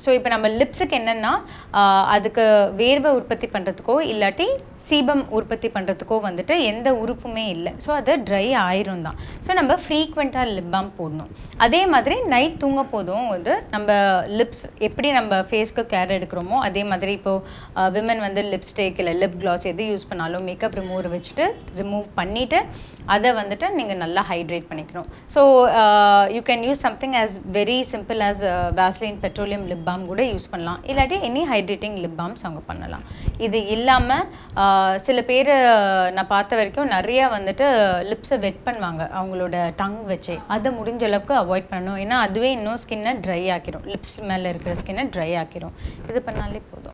so இப்போ நம்ம லிப்ஸுக்கு என்னென்னா அதுக்கு வேர்வை உற்பத்தி பண்ணுறதுக்கோ இல்லாட்டி சீபம் உற்பத்தி பண்ணுறதுக்கோ வந்துட்டு எந்த உறுப்புமே இல்லை ஸோ அது ட்ரை ஆயிரும் தான் ஸோ நம்ம ஃப்ரீக்வெண்ட்டாக லிப் பாம் போடணும் அதே மாதிரி நைட் தூங்க போதும் வந்து நம்ம லிப்ஸ் எப்படி நம்ம ஃபேஸ்க்கு கேர் எடுக்கிறோமோ அதே மாதிரி இப்போது விமன் வந்து லிப்ஸ்டிக் இல்லை லிப் கிளாஸ் எது யூஸ் பண்ணாலும் மேக்கப் ரிமூவர் வச்சுட்டு ரிமூவ் பண்ணிவிட்டு அதை வந்துட்டு நீங்கள் நல்லா ஹைட்ரேட் பண்ணிக்கணும் so you can use something as very simple as Vaseline petroleum lip balm கூட யூஸ் பண்ணலாம் இல்லாட்டி எனி ஹைட்ரேட்டிங் லிப் பாம்ஸ் அவங்க பண்ணலாம் இது இல்லாமல் சில பேர் நான் பார்த்த வரைக்கும் நிறைய வந்துட்டு லிப்ஸை வெட் பண்ணுவாங்க அவங்களோட டங் வச்சு அதை முடிஞ்ச அளவுக்கு அவாய்ட் பண்ணணும் ஏன்னா அதுவே இன்னும் ஸ்கின்னை ட்ரை ஆக்கிரும் லிப்ஸ் மேலே இருக்கிற ஸ்கின்னை ட்ரை ஆக்கிரும் இது பண்ணாலே போதும்